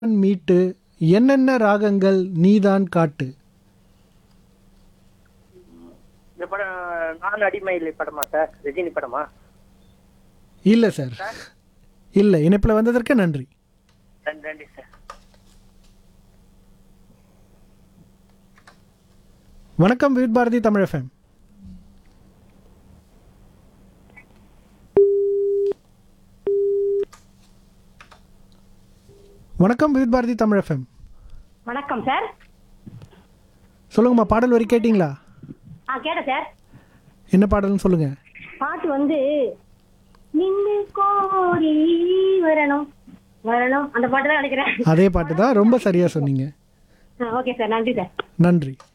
மீட்டு என்னென்ன ராகங்கள் நீதான் காட்டு இந்த படம் நான் அடிமை இல்லை படமா சார் ரஜினி படமா இல்லை சார் இல்லை இணைப்பில் வந்ததற்கு நன்றி நன்றி நன்றி சார் வணக்கம் வித் பாரதி தமிழ் எஃப்எம் வணக்கம் வித் பாரதி தமிழ் எஃப்எம் வணக்கம் சார் சொல்லுங்கம்மா பாடல் வரி கேட்டிங்களா ஆ கேட்டேன் சார் என்ன பாடல்னு சொல்லுங்க பாட்டு வந்து நின்று கோரி வரணும் வரணும் அந்த பாட்டு தான் நினைக்கிறேன் அதே பாட்டு தான் ரொம்ப சரியா சொன்னீங்க ஓகே சார் நன்றி சார் நன்றி